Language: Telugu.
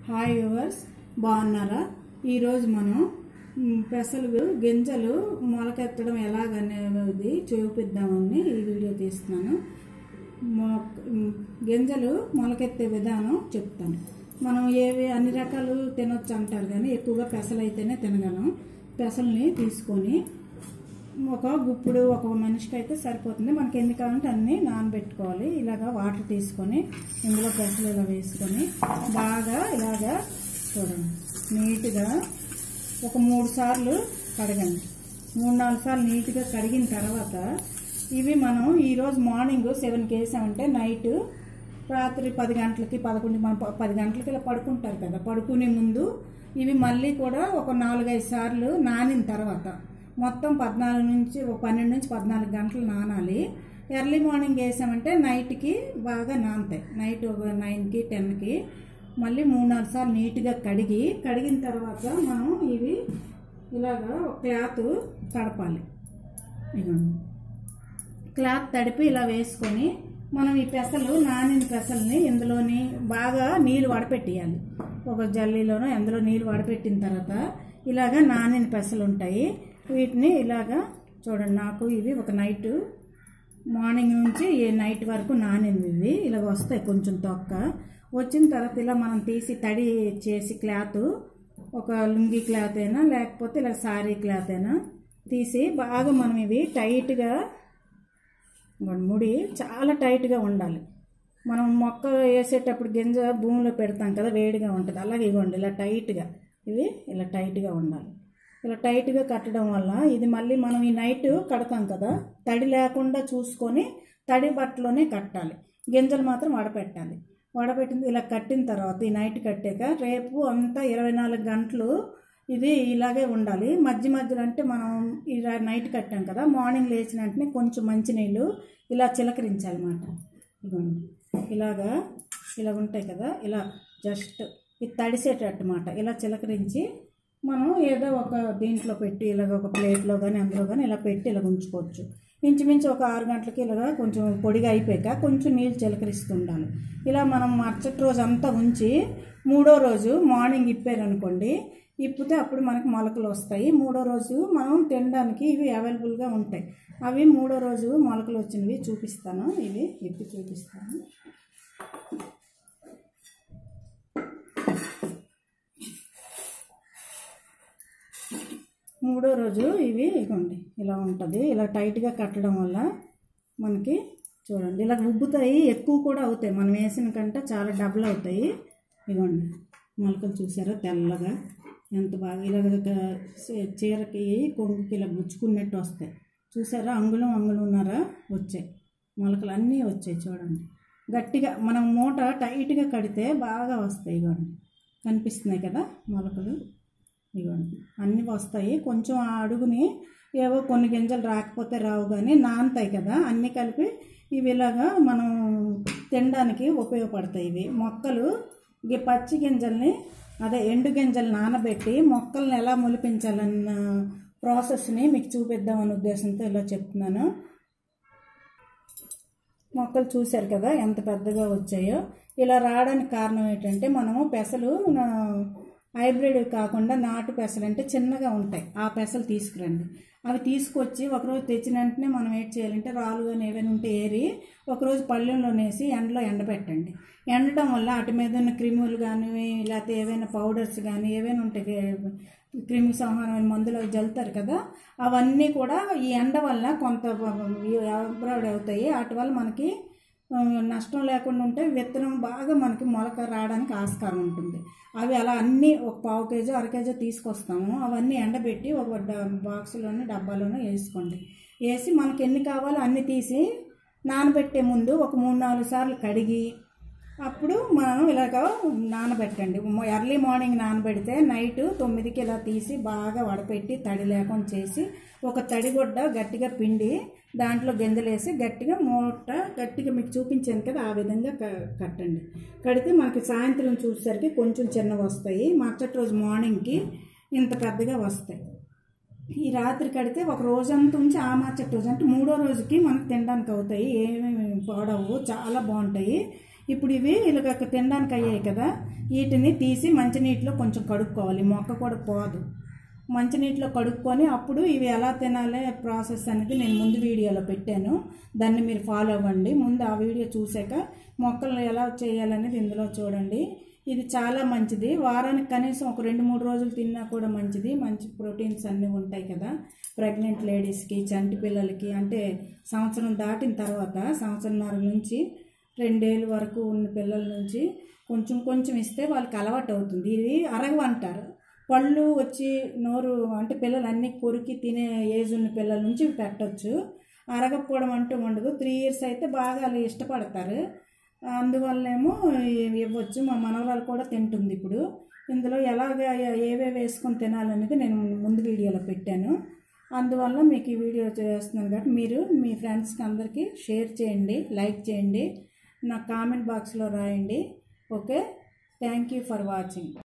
హాయ్ యువర్స్ బాగున్నారా ఈరోజు మనం మ్, పెసలు గింజలు మొలకెత్తడం ఎలాగనేది చూపిద్దామని ఈ వీడియో తీస్తున్నాను మొ- మ్, గింజలు మొలకెత్తే విధానం చెప్తాను మనం ఏవి అన్ని రకాలు తినొచ్చు అంటారు కానీ ఎక్కువగా పెసలు అయితేనే తినగలం పెసల్ని తీసుకొని ఒక గుప్పుడు ఒక మనిషికి అయితే సరిపోతుంది మనకి ఎన్ని కావాలంటే అన్ని నానబెట్టుకోవాలి ఇలాగా వాటర్ తీసుకొని ఇందులో పెసలు ఇలా వేసుకొని బాగా ఇలాగా చూడండి నీట్గా ఒక మూడు సార్లు కడగండి మూడు నాలుగు సార్లు నీట్గా కడిగిన తర్వాత ఇవి మనం ఈరోజు మార్నింగ్ సెవెన్కి వేసామంటే నైట్ రాత్రి పది గంటలకి పదకొండు మన ప- పది గంటలకి ఇలా పడుకుంటారు కదా పడుకునే ముందు ఇవి మళ్ళీ కూడా ఒక నాలుగైదు సార్లు నానిన తర్వాత మొత్తం పద్నాలుగు నుంచి ఒక పన్నెండు నుంచి పద్నాలుగు గంటలు నానాలి ఎర్లీ మార్నింగ్ వేసామంటే నైట్కి బాగా నానతాయి నైట్ ఒక నైన్కి టెన్కి మళ్ళీ మూడు నాలుగు సార్లు నీట్గా కడిగి కడిగిన తర్వాత మనం ఇవి ఇలాగా ఒక క్లాత్ తడపాలి ఇదిగోండి క్లాత్ తడిపి ఇలా వేసుకొని మనం ఈ పెసలు నానిన పెసల్ని ఇందులోని బాగా నీళ్ళు వడపెట్టేయాలి ఒక జల్లీలోనో ఎందులో నీళ్ళు వడపెట్టిన తర్వాత ఇలాగా నానిన పెసలు ఉంటాయి వీటిని ఇలాగా చూడండి నాకు ఇవి ఒక నైట్ మార్నింగ్ నుంచి ఈ నైట్ వరకు నానినవి ఇవి ఇలాగ వస్తాయి కొంచెం తొక్క వచ్చిన తర్వాత ఇలా మనం తీసి తడి చేసి క్లాత్ ఒక లుంగి క్లాత్ అయినా లేకపోతే ఇలా సారీ క్లాత్ అయినా తీసి బాగా మనం ఇవి టైట్గా ఇదిగోండి ముడి చాలా టైట్గా ఉండాలి మనం మొక్క వేసేటప్పుడు గింజ భూమిలో పెడతాం కదా వేడిగా ఉంటుంది అలాగే ఇవ్వండి ఇలా టైట్గా ఇవి ఇలా టైట్గా ఉండాలి ఇలా టైట్గా కట్టడం వల్ల ఇది మళ్ళీ మనం ఈ నైట్ కడతాం కదా తడి లేకుండా చూసుకొని తడి బట్టలోనే కట్టాలి గింజలు మాత్రం వడపెట్టాలి వడపెట్టింది ఇలా కట్టిన తర్వాత ఈ నైట్ కట్టాక రేపు అంతా ఇరవై నాలుగు గంటలు ఇది ఇలాగే ఉండాలి మధ్య మధ్యలో అంటే మనం ఇలా నైట్ కట్టాం కదా మార్నింగ్ లేచిన వెంటనే కొంచెం మంచినీళ్ళు ఇలా చిలకరించాలన్నమాట ఇదిగోండి ఇలాగా ఇలా ఉంటాయి కదా ఇలా జస్ట్ ఇది తడిసేటట్టు మాట ఇలా చిలకరించి మనం ఏదో ఒక దీంట్లో పెట్టి ఇలాగ ఒక ప్లేట్లో కానీ అందులో కానీ ఇలా పెట్టి ఇలా ఉంచుకోవచ్చు ఇంచుమించు ఒక ఆరు గంటలకి ఇలాగా కొంచెం పొడిగా అయిపోయాక కొంచెం నీళ్ళు చిలకరిస్తూ ఉండాలి ఇలా మనం మరుసటి రోజు అంతా ఉంచి మూడో రోజు మార్నింగ్ ఇప్పారనుకోండి ఇప్పితే అప్పుడు మనకి మొలకలు వస్తాయి మూడో రోజు మనం తినడానికి ఇవి అవైలబుల్గా ఉంటాయి అవి మూడో రోజు మొలకలు వచ్చినవి చూపిస్తాను ఇవి ఇప్పి చూపిస్తాను మూడో రోజు ఇవి ఇగోండి ఇలా ఉంటుంది ఇలా టైట్గా కట్టడం వల్ల మనకి చూడండి ఇలా ఉబ్బుతాయి ఎక్కువ కూడా అవుతాయి మనం వేసిన కంటే చాలా డబుల్ అవుతాయి ఇగోండి మొలకలు చూసారా తెల్లగా ఎంత బాగా ఇలాగ చీ- చీరకి కొంగుకి ఇలా గుచ్చుకున్నట్టు వస్తాయి చూసారా అంగుళం అంగుళంన్నర వచ్చాయి మొలకలు అన్నీ వచ్చాయి చూడండి గట్టిగా మనం మూట టైట్గా కడితే బాగా వస్తాయి ఇగోండి కనిపిస్తున్నాయి కదా మొలకలు ఇవ్వండి అన్నీ వస్తాయి కొంచెం ఆ అడుగుని ఏవో కొన్ని గింజలు రాకపోతే రావు కానీ నానతాయి కదా అన్నీ కలిపి ఇవి ఇలాగా మనం తినడానికి ఉపయోగపడతాయి ఇవి మొక్కలు ఈ పచ్చి గింజల్ని అదే ఎండు గింజలు నానబెట్టి మొక్కల్ని ఎలా మొలిపించాలన్న ప్రాసెస్ని మీకు చూపిద్దామనే ఉద్దేశంతో ఇలా చెప్తున్నాను మొక్కలు చూశారు కదా ఎంత పెద్దగా వచ్చాయో ఇలా రావడానికి కారణం ఏంటంటే మనము పెసలు నా- హైబ్రిడ్ కాకుండా నాటు పెసలు అంటే చిన్నగా ఉంటాయి ఆ పెసలు తీసుకురండి అవి తీసుకొచ్చి ఒకరోజు తెచ్చిన వెంటనే మనం ఏం చేయాలంటే రాళ్ళు కానీ ఏవైనా ఉంటే ఏరి ఒకరోజు పళ్ళెంలో వేసి ఎండలో ఎండబెట్టండి ఎండటం వల్ల వాటి మీద ఉన్న క్రిములు కానీ లేకపోతే ఏవైనా పౌడర్స్ కానీ ఏవైనా ఉంటాయి క్రిమి సంహారమైన మందులు అవి జల్లుతారు కదా అవన్నీ కూడా ఈ ఎండ వల్ల కొంత అబ్రాడ్ అవుతాయి వాటి వల్ల మనకి ఆ, నష్టం లేకుండా ఉంటే విత్తనం బాగా మనకి మొలక రావడానికి ఆస్కారం ఉంటుంది అవి అలా అన్నీ ఒక పావు కేజీ అర కేజీ తీసుకొస్తాము అవన్నీ ఎండబెట్టి ఒక డ- బాక్సులోనూ డబ్బాలోనూ వేసుకోండి వేసి మనకి ఎన్ని కావాలో అన్ని తీసి నానబెట్టే ముందు ఒక మూడు నాలుగు సార్లు కడిగి అప్పుడు మనం ఇలాగ నానబెట్టండి మొ- ఎర్లీ మార్నింగ్ నానబెడితే నైట్ తొమ్మిదికి ఇలా తీసి బాగా వడపెట్టి తడి లేకుండా చేసి ఒక తడిగుడ్డ గట్టిగా పిండి దాంట్లో గింజలేసి గట్టిగా మూట గట్టిగా మీకు చూపించాను కదా ఆ విధంగా క- కట్టండి కడితే మనకి సాయంత్రం చూసేసరికి కొంచెం చిన్నవి వస్తాయి మరుసటి రోజు మార్నింగ్కి ఇంత పెద్దగా వస్తాయి ఈ రాత్రి కడితే ఒక రోజంతా ఉంచి ఆ మరుసటి రోజు అంటే మూడో రోజుకి మనకు తినడానికి అవుతాయి ఏమేమి పాడవు చాలా బాగుంటాయి ఇప్పుడు ఇవి ఇలాగ తినడానికి అయ్యాయి కదా వీటిని తీసి మంచినీటిలో కొంచెం కడుక్కోవాలి మొక్క కూడా పోదు మంచినీటిలో కడుక్కొని అప్పుడు ఇవి ఎలా తినాలి ప్రాసెస్ అనేది నేను ముందు వీడియోలో పెట్టాను దాన్ని మీరు ఫాలో అవ్వండి ముందు ఆ వీడియో చూసాక మొక్కలు ఎలా చేయాలనేది ఇందులో చూడండి ఇది చాలా మంచిది వారానికి కనీసం ఒక రెండు మూడు రోజులు తిన్నా కూడా మంచిది మంచి ప్రోటీన్స్ అన్నీ ఉంటాయి కదా ప్రెగ్నెంట్ లేడీస్కి చంటి పిల్లలకి అంటే సంవత్సరం దాటిన తర్వాత సంవత్సరంన్నర నుంచి రెండేళ్ళ వరకు ఉన్న పిల్లల నుంచి కొంచెం కొంచెం ఇస్తే వాళ్ళకి అలవాటు అవుతుంది ఇది అరగవంటారు పళ్ళు వచ్చి నోరు అంటే పిల్లలు అన్ని కొరికి తినే ఏజ్ ఉన్న పిల్లల నుంచి పెట్టచ్చు అరగకపోవడం అంటూ ఉండదు త్రీ ఇయర్స్ అయితే బాగా వాళ్ళు ఇష్టపడతారు అందువల్లేమో ఇవి ఇవ్వచ్చు మా మనవరాలు కూడా తింటుంది ఇప్పుడు ఇందులో ఎలాగ ఏవే వేసుకొని తినాలనేది నేను ముందు వీడియోలో పెట్టాను అందువల్ల మీకు ఈ వీడియో చేస్తున్నాను కాబట్టి మీరు మీ ఫ్రెండ్స్కి అందరికీ షేర్ చేయండి లైక్ చేయండి నా కామెంట్ బాక్స్లో రాయండి okay thank you for watching